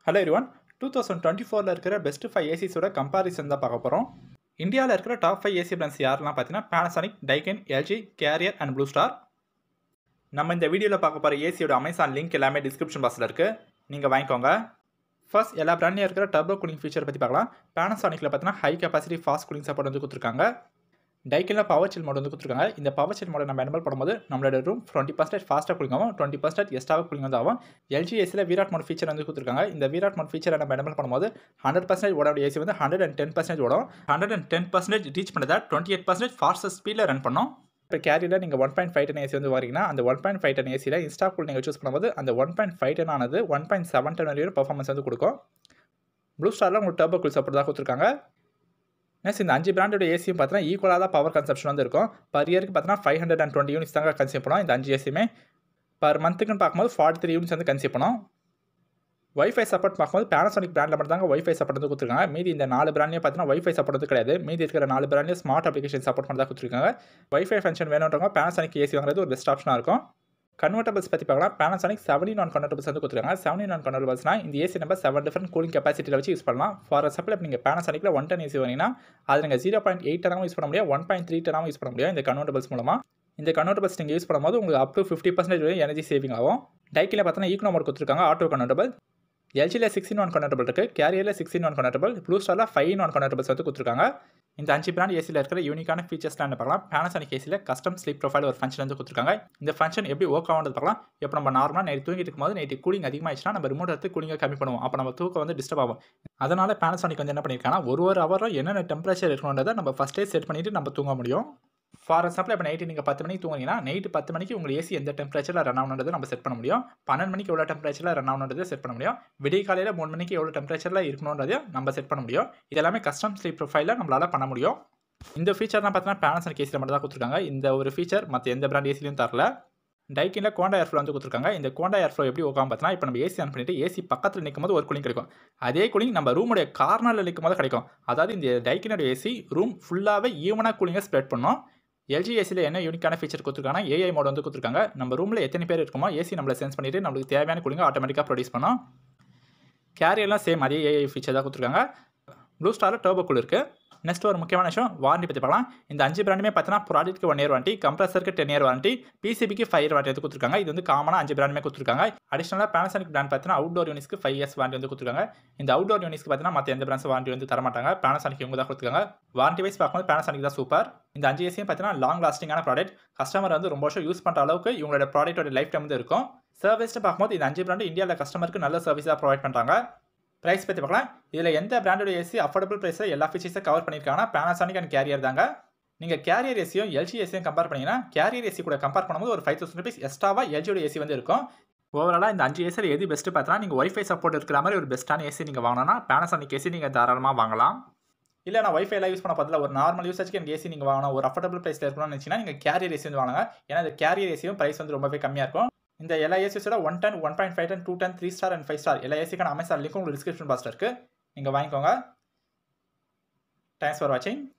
hello எரிவான் two thousand twenty ஃபோரில் இருக்கிற பெஸ்ட் ஃபைவ் ஏசிஸோட கம்பாரிசன் தான் பார்க்க போகிறோம் இந்தியாவில் இருக்கிற டாப் ஃபைவ் ஏசி பிராண்ட்ஸ் யாரெல்லாம் பார்த்தீங்கன்னா Panasonic Daikin LG Carrier and Blue Star நம்ம இந்த வீடியோவில் பார்க்க போகிற ஏசியோட அமேசான் லிங்க் எல்லாமே டிஸ்கிரிப்ஷன் பாக்ஸில் இருக்குது நீங்கள் வாங்கிக்கோங்க ஃபர்ஸ்ட் எல்லா பிராண்ட்லையும் இருக்கிற டர்போ கூலிங் ஃபீச்சர் பற்றி பார்க்கலாம் பேனசானிக்கில் பார்த்தீங்கன்னா high capacity fast cooling support வந்து கொடுத்துருக்காங்க டைக்கில் பவர் சில் மோட் வந்து கொடுத்துருக்காங்க இந்த பவர் சில் மோட நம்ம எனபிள் பண்ணும்போது நம்மளோட ரூம் டுவெண்ட்டி பர்சன்ட் ஃபாஸ்ட்டாக கூலிங் ஆகும் டுவெண்ட்டி பர்சன்ட் எஸ்டாக கூலிங் வந்து ஆகும் எல்ஜி ஏசியில் வீராட் மோட் ஃபீச்சர் வந்து கொடுத்துருக்காங்க இந்த வீராட் மோட் ஃபீச்சரை நம்ம எனபிள் பண்ணும்போது ஹண்ட்ரட் பர்சன்டேஜ் ஓட ஏசி வந்து ஹண்ட்ரட் அண்ட் டென் பர்சன்டேஜ் ஓடும் hundred and ten percentage reach பண்ணதை டுவெண்ட்டி எயிட் பர்சன்டேஜ் ஃபாஸ்டஸ்ட் ஸ்பீடில் ரன் பண்ணோம் இப்போ கேரியில் நீங்கள் one point five ton AC வந்து வரீங்கன்னா அந்த ஒன் பாயிண்ட் ஃபைவ் டென் ஏசியில் இன்ஸ்டா கூல் நீங்கள் சூஸ் பண்ணும்போது அந்த ஒன் பாயிண்ட் ஃபைவ் டென் ஆனது ஒன் பாயிண்ட் செவன் டென் வரையும் பர்ஃபார்மன்ஸ் வந்து கொடுக்கும் ப்ளூ ஸ்டாரில் உங்களுக்கு டர்போ கூல் சப்போர்ட் தான் கொடுத்துருக்காங்க நெக்ஸ்ட் இந்த அஞ்சு பிராண்டோட ஏசியும் பார்த்தீங்கன்னா ஈக்குவலாக தான் பவர் கன்சப்ஷன் வந்து இருக்கும் பர் இயருக்கு பார்த்தீங்கன்னா five hundred and twenty units தாங்க கன்சியூம் பண்ணோம் இந்த அஞ்சு ஏசியுமே பர் மந்த்துக்குன்னு பார்க்கும்போது ஃபார்ட்டி த்ரீ யூனிட்ஸ் வந்து கன்சியூம் பண்ணோம் ஒய்ஃபை சப்போர்ட் பார்க்கும்போது பேனசானிக் பிராண்டில் மட்டும் தாங்க ஒய்ஃபை சப்போர்ட் வந்து கொடுத்துருக்காங்க மீதி இந்த நாலு பிராண்ட்லேயும் பார்த்தீங்கன்னா ஒய்ஃபை சப்போர்ட் வந்து கிடையாது மீதி இருக்கிற நாலு பிராண்ட்லேயும் ஸ்மார்ட் அப்ளிகேஷன் சப்போர்ட் பண்ணி தான் கொடுத்துருக்காங்க ஒய்ஃபை ஃபங்க்ஷன் வேணுன்றவங்க பேனசானிக் ஏசி வாங்குறது ஒரு பெஸ்ட் ஆப்ஷனாக இருக்கும் கன்வெர்டபிள்ஸ் பற்றி பார்க்கலாம் பேனசானிக் செவன்டி நான் கன்வெர்டபிள்ஸ் வந்து கொடுத்துருக்காங்க செவன்டி நான் கன்வெர்டபிள்ஸ்னா இந்த ஏசி நம்ம செவன் டிஃபரெண்ட் கூலிங் கெப்பாசிட்டியில் வச்சு யூஸ் பண்ணலாம் ஃபார் எக்ஸாம்பிள் இப்போ நீங்கள் பேனசானிக்கில் ஒன் டென் ஏசி வரீங்கன்னா அது நீங்கள் ஜீரோ பாயிண்ட் எயிட் டனாகவும் யூஸ் பண்ண முடியும் ஒன் பாயிண்ட் த்ரீ டனாகவும் யூஸ் பண்ண முடியும் இந்த கன்வெர்டபிள்ஸ் மூலமாக இந்த கன்வெர்டபிள்ஸ் நீங்கள் யூஸ் பண்ணும்போது உங்களுக்கு அப் டு ஃபிஃப்டி பர்சன்டேஜ் வரை எனர்ஜி சேவிங் ஆகும் டைக்கில் பார்த்தீங்கன்னா ஈக்னோ மோட் கொடுத்துருக்காங்க ஆட்டோ கன்வெர்டபிள் எல்ஜியில் சிக்ஸ்டின் ஒன் கன்வெர்டபிள் இருக்குது கேரியரில் சிக்ஸ்டின் ஒன் கன்வெர்டபிள் ப்ளூ ஸ்டாரில் ஃபைவ் ஒன் கன்வெர்டபிள்ஸ் வந்து கொடுத்துருக்காங்க இந்த அஞ்சு பிராண்ட் ஏசியில் இருக்கிற யூனிக்கான ஃபீச்சர்ஸ்லாம் என்ன பார்க்கலாம் பேனசானிக் ஏசியில் கஸ்டம் ஸ்லீப் ப்ரொஃபைல் ஒரு ஃபங்க்ஷன் வந்து கொடுத்துருக்காங்க இந்த ஃபங்க்ஷன் எப்படி ஒர்க் ஆகுறது பார்க்கலாம் இப்போ நம்ம நார்மலாக நைட் தூங்கிட்டு இருக்கும்போது நைட்டு கூலிங் அதிகமாகிடுச்சுன்னா நம்ம ரிமோட் எடுத்து கூலிங்கை கம்மி பண்ணுவோம் அப்போ நம்ம தூக்கம் வந்து டிஸ்டர்ப் ஆகும் அதனால் பேனசானிக் வந்து என்ன பண்ணியிருக்காங்கன்னா ஒரு ஒரு ஹவரும் என்னென்ன டெம்பரேச்சர் இருக்கணுன்றதை நம்ம ஃபஸ்ட்டே செட் பண்ணிவிட்டு நம்ம தூங்க முடியும் ஃபார் எக்ஸாம்பிள் இப்போ நைட்டு நீங்கள் பத்து மணிக்கு தூங்குனீங்கன்னா நைட்டு பத்து மணிக்கு உங்கள் ஏசி எந்த டெம்பரேச்சரில் ரன் ஆகணுன்றது நம்ம செட் பண்ண முடியும் பன்னெண்டு மணிக்கு எவ்வளோ டெம்பரேச்சரில் ரன் ஆகணுன்றது செட் பண்ண முடியும் விடிய காலையில் மூணு மணிக்கு எவ்வளோ டெம்பரேச்சரில் இருக்கணுன்றதையும் நம்ம செட் பண்ண முடியும் இது எல்லாமே கஸ்டம் ஸ்லீப் ப்ரொஃபைலில் நம்மளால் பண்ண முடியும் இந்த ஃபீச்சர்லாம் பார்த்தீங்கன்னா பேனசன் கேஸில் மட்டும் தான் கொடுத்துருக்காங்க இந்த ஒரு ஃபீச்சர் மற்ற எந்த பிராண்ட் ஏசிலையும் தரல டைக்கில் கோண்டா ஏர்ஃப்ளோ வந்து கொடுத்துருக்காங்க இந்த கோண்டா ஏர்ஃப்ளோ எப்படி உட்காந்து பார்த்தீங்கன்னா இப்போ நம்ம ஏசி ஆன் பண்ணிட்டு ஏசி பக்கத்தில் நிற்கும் போது ஒரு கூலிங் கிடைக்கும் அதே கூலிங் நம்ம ரூமுடைய கார்னரில் நிற்கும் போது கிடைக்கும் அதாவது இந்த டைக்கினோட ஏசி ரூம் ஃபுல்லாகவே ஈவனாக கூலிங்கை ஸ்ப்ரெட் பண்ணோம் எல்ஜி ஏசியில் என்ன யூனிக்கான ஃபீச்சர் கொடுத்துருக்காங்கன்னா ஏஐ மோட் வந்து கொடுத்துருக்காங்க நம்ம ரூமில் எத்தனை பேர் இருக்குமோ ஏசி நம்மளை சென்ஸ் பண்ணிட்டு நம்மளுக்கு தேவையான கூலிங்க ஆட்டோமேட்டிக்காக ப்ரொடியூஸ் பண்ணோம் கேரியர்லாம் சேம் அதே ஏஐ ஃபீச்சர் தான் கொடுத்துருக்காங்க ப்ளூ ஸ்டாரில் டர்போ கூல் இருக்குது நெக்ஸ்ட் ஒரு முக்கியமான விஷயம் வாரண்டி பற்றி பார்க்கலாம் இந்த அஞ்சு பிராண்டுமே பார்த்தீங்கன்னா ப்ராடக்ட்க்கு ஒன் இயர் வாரண்டி கம்ப்ரஸருக்கு டென் இயர் வாரண்டி பிசிபிக்கு ஃபைவ் இயர் வாரண்டி வந்து கொடுத்துருக்காங்க இது வந்து காமனாக அஞ்சு பிராண்டுமே கொடுத்துருக்காங்க அடிஷனலாக பேனசானிக் பிராண்ட் பார்த்தீங்கன்னா அவுட்டோர் யூனிஸ்க்கு ஃபைவ் இயர்ஸ் வாரண்டி வந்து கொடுத்துருக்காங்க இந்த அவுட்டோர் யூனிஸ்க்கு பார்த்தீங்கன்னா மற்ற எந்த பிராண்ட்ஸ் வாரண்டி வந்து தரமாட்டாங்க பேனசானிக் இவங்க தான் கொடுத்துருக்காங்க வாரண்டி வைஸ் பார்க்கும்போது பேனசானிக் தான் சூப்பர் இந்த அஞ்சு ஏசியும் பார்த்தீங்கன்னா லாங் லாஸ்டிங்கான ப்ராடக்ட் கஸ்டமர் வந்து ரொம்ப வருஷம் யூஸ் பண்ணுற அளவுக்கு இவங்களோட ப்ராடக்ட்டோட லைஃப் டைம் வந்து இருக்கும் சர்வீஸ்னு பார்க்கும்போது இந்த அஞ்சு பிராண்டு இந்தியாவில் கஸ்டமருக்கு நல்ல சர்வீஸாக ப்ரொவைட் பண்ணுறாங்க ப்ரைஸ் பற்றி பார்க்கலாம் இதில் எந்த பிராண்டோட ஏசி அஃபோர்டபுள் ப்ரைஸில் எல்லா ஃபீச்சர்ஸும் கவர் பண்ணியிருக்காங்கன்னா பேனாசானிக் அண்ட் கேரியர் தாங்க நீங்கள் கேரியர் ஏசியும் எல்ஜி ஏசியும் கம்பேர் பண்ணிங்கன்னா கேரியர் ஏசி கூட கம்பேர் பண்ணும்போது ஒரு ஃபைவ் தௌசண்ட் ருபீஸ் எக்ஸ்ட்ராவாக எல்ஜியோட ஏசி வந்து இருக்கும் ஓவராலாக இந்த அஞ்சு ஏசியில் எது பெஸ்ட்டு பார்த்தா நீங்கள் ஒய்ஃபை சப்போர்ட் இருக்கிற மாதிரி ஒரு பெஸ்ட்டான ஏசி நீங்கள் வாங்கினா பேனாசானிக் ஏசி நீங்கள் தாராளமாக வாங்கலாம் இல்லை நான் ஒய்ஃபை எல்லாம் யூஸ் பண்ண பதில் ஒரு நார்மல் யூசேஜ்க்கு எனக்கு ஏசி நீங்கள் வாங்கணும் ஒரு அஃபோர்டபுள் ப்ரைஸில் இருக்கணும்னு நினச்சிங்கன்னா நீங்கள் கேரியர் ஏசி வந்து வாங்க ஏன்னா இந்த கேரியர் ஏசியும் ப்ரைஸ் வந்து ரொம்பவே கம்மியாக இருக்கும் இந்த எல்லா ஏசிஸோட one ton one point five ton two ton three star and five star எல்லா ஏசிக்கான அமேசான் லிங்க்கும் உங்களுக்கு டிஸ்கிரிப்ஷன் பாக்ஸில் இருக்குது நீங்கள் வாங்கிக்கோங்க தேங்க்ஸ் ஃபார் வாட்சிங்